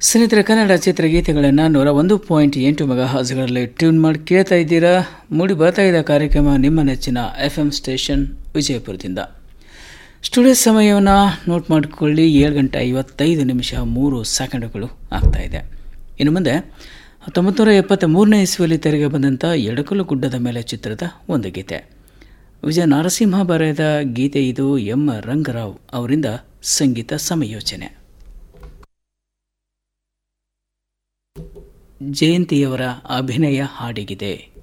ಸ್ನೇಹಿತರ ಕನ್ನಡ ಚಿತ್ರಗೀತೆಗಳನ್ನು ನೂರ ಒಂದು ಪಾಯಿಂಟ್ ಎಂಟು ಮೆಗಾ ಹಾಸ್ಗಳಲ್ಲಿ ಟ್ಯೂನ್ ಮಾಡಿ ಕೇಳ್ತಾ ಇದ್ದೀರಾ ಮೂಡಿ ಬರ್ತಾ ಇದ್ದ ಕಾರ್ಯಕ್ರಮ ನಿಮ್ಮ ನೆಚ್ಚಿನ ಎಫ್ ಎಂ ಸ್ಟೇಷನ್ ವಿಜಯಪುರದಿಂದ ಸ್ಟುಡಿಯೋ ಸಮಯವನ್ನು ನೋಟ್ ಮಾಡಿಕೊಳ್ಳಿ ಏಳು ಗಂಟೆ ಐವತ್ತೈದು ನಿಮಿಷ ಮೂರು ಸೆಕೆಂಡುಗಳು ಆಗ್ತಾ ಇದೆ ಇನ್ನು ಮುಂದೆ ಹತ್ತೊಂಬತ್ತು ನೂರ ಎಪ್ಪತ್ತ ಮೂರನೇ ಇಸ್ವಿಯಲ್ಲಿ ತೆರೆಗೆ ಬಂದಂಥ ಎಡಕಲು ಗುಡ್ಡದ ಮೇಲೆ ಚಿತ್ರದ ಒಂದು ಗೀತೆ ವಿಜಯ ನರಸಿಂಹ ಬರೆದ ಗೀತೆ ಇದು ಎಂ ರಂಗರಾವ್ ಅವರಿಂದ ಸಂಗೀತ ಸಂಯೋಜನೆ ಜಯಂತಿಯವರ ಅಭಿನಯ ಹಾಡಿಗಿದೆ